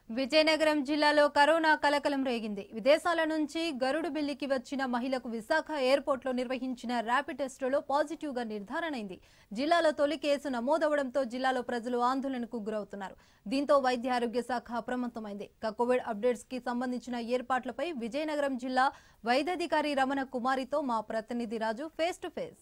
విజయనగరం జిల్లాలో కరోనా కలకలం రేగింది విదేశాల నుంచి గరుడు బిల్లికి వచ్చిన మహిళకు విశాఖ ఎయిర్పోర్ట్ లో నిర్వహించిన ర్యాపిడ్ టెస్టులో పాజిటివ్ గా నిర్ధారణైంది జిల్లాలో తొలి కేసు నమోదవడంతో జిల్లాలో ప్రజలు ఆందోళనకు గురవుతున్నారు దీంతో వైద్య ఆరోగ్య శాఖ అప్రమత్తమైంది ఇక కోవిడ్ అప్డేట్స్ కి సంబంధించిన ఏర్పాట్లపై విజయనగరం జిల్లా వైద్యాధికారి రమణ కుమారితో మా ప్రతినిధి Raju face to face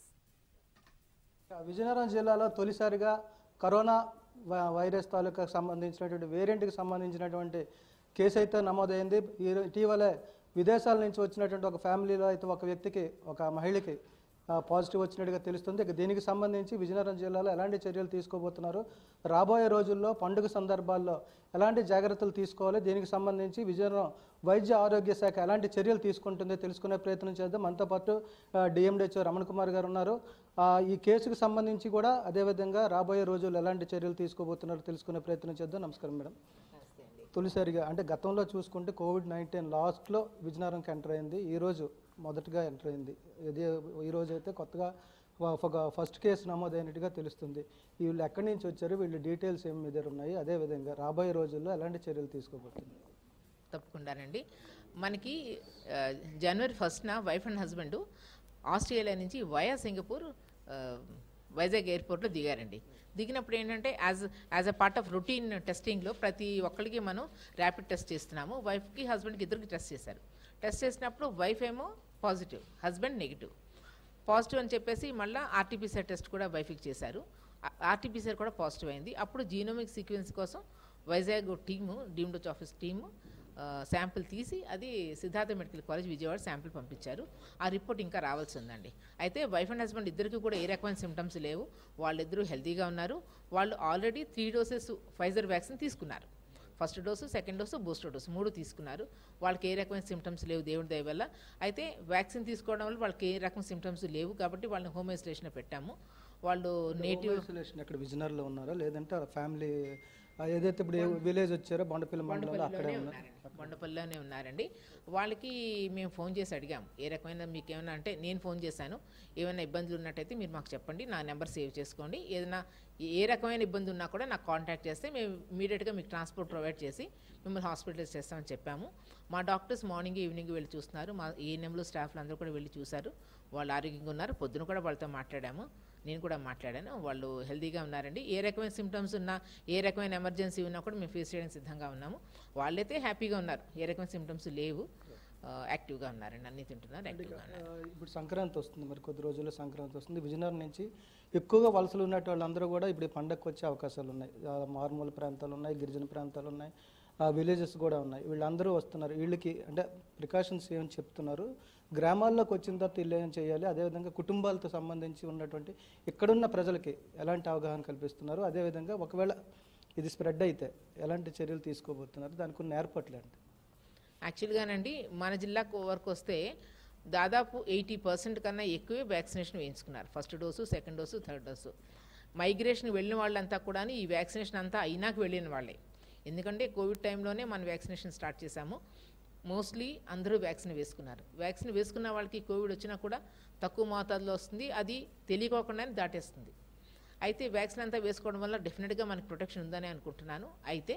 Vizianagaram జిల్లాలో తొలిసారిగా కరోనా వై- వైరస్ తాలూకా సంబంధించినటువంటి వేరియంట్కి సంబంధించినటువంటి కేసు అయితే నమోదైంది ఈ ఇటీవలే విదేశాల నుంచి వచ్చినటువంటి ఒక ఫ్యామిలీలో అయితే ఒక వ్యక్తికి ఒక మహిళకి ఆ, పాజిటివ్ వచ్చినట్టుగా తెలుస్తుంది ఇక దీనికి సంబంధించి విజయనగరం జిల్లాలో ఎలాంటి చర్యలు తీసుకోబోతున్నారు రాబోయే రోజుల్లో పండుగ సందర్భాల్లో ఎలాంటి జాగ్రత్తలు తీసుకోవాలి దీనికి సంబంధించి విజయనగరం వైద్య ఆరోగ్య శాఖ ఎలాంటి చర్యలు తీసుకుంటుందో తెలుసుకునే ప్రయత్నం చేద్దాం మనతో పాటు డిఎండిహెచ్ఓ రమణ కుమార్ గారు ఉన్నారు ఆ, ఈ కేసుకు సంబంధించి కూడా అదేవిధంగా రాబోయే రోజుల్లో ఎలాంటి చర్యలు తీసుకోబోతున్నారో తెలుసుకునే ప్రయత్నం చేద్దాం నమస్కారం మేడం తొలిసారిగా అంటే గతంలో చూసుకుంటే కోవిడ్ నైన్టీన్ లాస్ట్లో విజయనగరంకి ఎంటర్ అయింది ఈ రోజు మొదటగా ఎంటర్ అయింది ఇది ఈ రోజు అయితే కొత్తగా ఫ- ఒక ఫస్ట్ కేసు నమోదైనట్టుగా తెలుస్తుంది వీళ్ళు ఎక్కడి నుంచి వచ్చారు వీళ్ళు డీటెయిల్స్ ఏమి మీ దగ్గర ఉన్నాయి అదేవిధంగా రాబోయే రోజుల్లో ఎలాంటి చర్యలు తీసుకోబోతున్నారు తప్పకుండానండి మనకి ఆ, జనవరి ఫస్ట్న వైఫ్ అండ్ హస్బెండ్ ఆస్ట్రేలియా నుంచి వయా సింగపూర్ ఆ, వైజాగ్ ఎయిర్పోర్ట్లో దిగారండి దిగినప్పుడు ఏంటంటే as as a part of routine టెస్టింగ్లో ప్రతి ఒక్కరికి మనం ర్యాపిడ్ టెస్ట్ చేస్తున్నాము వైఫ్కి హస్బెండ్కి ఇద్దరికి టెస్ట్ చేశారు టెస్ట్ చేసినప్పుడు వైఫ్ ఏమో పాజిటివ్ హస్బెండ్ నెగిటివ్ పాజిటివ్ అని చెప్పేసి మళ్ళీ ఆర్టీపీసీఆర్ టెస్ట్ కూడా వైఫ్కి చేశారు ఆర్టీపీసీఆర్ కూడా పాజిటివ్ అయింది అప్పుడు జీనోమిక్ సీక్వెన్స్ కోసం Vizag team deemed office team sample తీసి అది Siddhartha medical college Vijayawada sample పంపించారు ఆ రిపోర్ట్ ఇంకా రావాల్సి ఉందండి అయితే వైఫ్ అండ్ హస్బెండ్ ఇద్దరికి కూడా ఏ రకమైన సిమ్టమ్స్ లేవు వాళ్ళిద్దరూ హెల్తీగా ఉన్నారు వాళ్ళు already three doses Pfizer vaccine తీసుకున్నారు first dose second dose booster dose మూడు తీసుకున్నారు వాళ్ళకి ఏ రకమైన సిమ్టమ్స్ లేవు దేవుడి దయ వల్ల అయితే వ్యాక్సిన్ తీసుకోవడం వల్ల వాళ్ళకి ఏ రకం సిమ్టమ్స్ లేవు కాబట్టి వాళ్ళని హోమ్ ఐసోలేషన్ పెట్టాము వాళ్ళు నేటివ్ ఐసోలేషన్ ఎక్కడ విజయనగరంలో ఉన్నారా లేదంటే వాళ్ళ ఫ్యామిలీ ఏదైతే ఇప్పుడు విలేజ్ వచ్చారో బొండపల్లి మండలంలో అక్కడే బొండపల్లిలోనే ఉన్నారు ఉన్నారండి బొండపల్లిలోనే ఉన్నారండి వాళ్ళకి మేము ఫోన్ చేసి అడిగాం ఏ రకమైన మీకు ఏమైనా అంటే నేను ఫోన్ చేశాను ఏమైనా ఇబ్బందులు ఉన్నట్టయితే మీరు మాకు చెప్పండి నా నెంబర్ సేవ్ చేసుకోండి ఏదైనా ఏ రకమైన ఇబ్బంది ఉన్నా కూడా నాకు కాంటాక్ట్ చేస్తే మేము ఇమీడియట్గా మీకు ట్రాన్స్పోర్ట్ ప్రొవైడ్ చేసి మిమ్మల్ని హాస్పిటల్స్ చేస్తామని చెప్పాము మా డాక్టర్స్ మార్నింగ్ ఈవినింగ్ వెళ్ళి చూస్తున్నారు మా ఏఎన్ఎంలో స్టాఫ్లు అందరూ కూడా వెళ్ళి చూశారు వాళ్ళు ఆరోగ్యంగా ఉన్నారు పొద్దున కూడా వాళ్ళతో మాట్లాడాము నేను కూడా మాట్లాడాను వాళ్ళు హెల్తీగా ఉన్నారండి ఏ రకమైన సిమ్టమ్స్ ఉన్నా ఏ రకమైన ఎమర్జెన్సీ ఉన్నా కూడా మేము ఫేస్ చేయడానికి సిద్ధంగా ఉన్నాము వాళ్ళైతే హ్యాపీగా ఉన్నారు ఏ రకమైన సిమ్టమ్స్ లేవు ఆ, యాక్టివ్గా ఉన్నారండి అన్నీ తింటున్నారు యాక్టివ్గా ఉన్నారు ఆ, ఇప్పుడు సంక్రాంతి వస్తుంది మరి కొద్ది రోజుల్లో సంక్రాంతి వస్తుంది విజయనగరం నుంచి ఎక్కువగా వలసలు ఉన్నట్టు వాళ్ళందరూ కూడా ఇప్పుడు ఈ పండగకు వచ్చే అవకాశాలు ఉన్నాయి ఆ, మారుమూల ప్రాంతాలు ఉన్నాయి గిరిజన ప్రాంతాలు ఉన్నాయి విలేజెస్ కూడా ఉన్నాయి వీళ్ళందరూ వస్తున్నారు వీళ్ళకి అంటే ప్రికాషన్స్ ఏమని చెప్తున్నారు గ్రామాల్లోకి వచ్చిన తర్వాత వీళ్ళు ఏం చేయాలి అదేవిధంగా కుటుంబాలతో సంబంధించి ఉన్నటువంటి ఇక్కడున్న ప్రజలకి ఎలాంటి అవగాహన కల్పిస్తున్నారు అదేవిధంగా ఒకవేళ ఇది స్ప్రెడ్ అయితే ఎలాంటి చర్యలు తీసుకోబోతున్నారు దానికి ఉన్న ఏర్పాట్లు ఏంటి యాక్చువల్గానండి మన జిల్లాకు వరకు వస్తే దాదాపు ఎయిటీ పర్సెంట్ కన్నా ఎక్కువే వ్యాక్సినేషన్ వేయించుకున్నారు first dose second dose third dose migration వెళ్ళిన వాళ్ళంతా కూడా ఈ వ్యాక్సినేషన్ అంతా అయినాక వెళ్ళిన వాళ్ళే ఎందుకంటే కోవిడ్ టైంలోనే మనం వ్యాక్సినేషన్ స్టార్ట్ చేశాము మోస్ట్లీ అందరూ వ్యాక్సిన్ వేసుకున్నారు వ్యాక్సిన్ వేసుకున్న వాళ్ళకి కోవిడ్ వచ్చినా కూడా తక్కువ మోతాదులో వస్తుంది అది తెలియకోకుండానే దాటేస్తుంది అయితే వ్యాక్సిన్ అంతా వేసుకోవడం వల్ల డెఫినెట్గా మనకి ప్రొటెక్షన్ ఉందని అనుకుంటున్నాను అయితే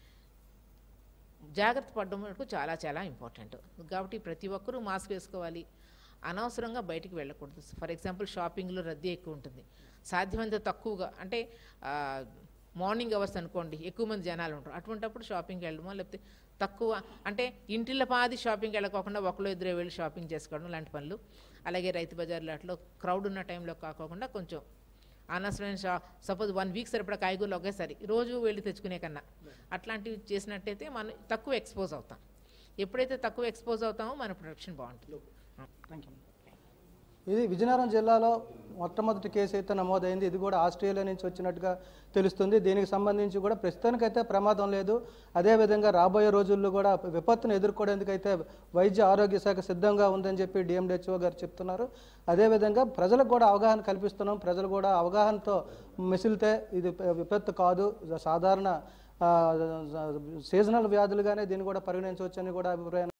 జాగ్రత్త పడడం వరకు చాలా చాలా ఇంపార్టెంట్ కాబట్టి ప్రతి ఒక్కరూ మాస్క్ వేసుకోవాలి అనవసరంగా బయటికి వెళ్ళకూడదు ఫర్ ఎగ్జాంపుల్ షాపింగ్లో రద్దీ ఎక్కువ ఉంటుంది సాధ్యమైనంత తక్కువగా అంటే ఆ, మార్నింగ్ అవర్స్ అనుకోండి ఎక్కువ మంది జనాలు ఉంటారు అటువంటప్పుడు షాపింగ్కి వెళ్ళడమో లేకపోతే తక్కువ అంటే ఇంటిళ్ళ పాది షాపింగ్కి వెళ్ళకోకుండా ఒకళ్ళు ఇద్దరు వెళ్ళి షాపింగ్ చేసుకోవడం లాంటి పనులు అలాగే రైతు బజార్లో అట్లా క్రౌడ్ ఉన్న టైంలో కాకోకుండా కొంచెం అనవసరమైన షా సపోజ్ వన్ వీక్ సరిపడా కాయగూరలు ఒకేసారి రోజు వెళ్ళి తెచ్చుకునే కన్నా అట్లాంటివి చేసినట్టయితే మనం తక్కువ ఎక్స్పోజ్ అవుతాం ఎప్పుడైతే తక్కువ ఎక్స్పోజ్ అవుతామో మన ప్రొటెక్షన్ బాగుంటుంది థ్యాంక్ యూ ఇది విజయనగరం జిల్లాలో మొట్టమొదటి కేసు అయితే నమోదైంది ఇది కూడా ఆస్ట్రేలియా నుంచి వచ్చినట్టుగా తెలుస్తుంది దీనికి సంబంధించి కూడా ప్రస్తుతానికైతే ప్రమాదం లేదు అదేవిధంగా రాబోయే రోజుల్లో కూడా విపత్తును ఎదుర్కోవడానికైతే వైద్య ఆరోగ్య శాఖ సిద్ధంగా ఉందని చెప్పి డిఎండిహెచ్ఓ గారు చెప్తున్నారు అదేవిధంగా ప్రజలకు కూడా అవగాహన కల్పిస్తున్నాం ప్రజలు కూడా అవగాహనతో మిసిలితే ఇది విపత్తు కాదు సాధారణ ఆ, సీజనల్ వ్యాధులుగానే దీన్ని కూడా పరిగణించవచ్చని కూడా అభిప్రాయం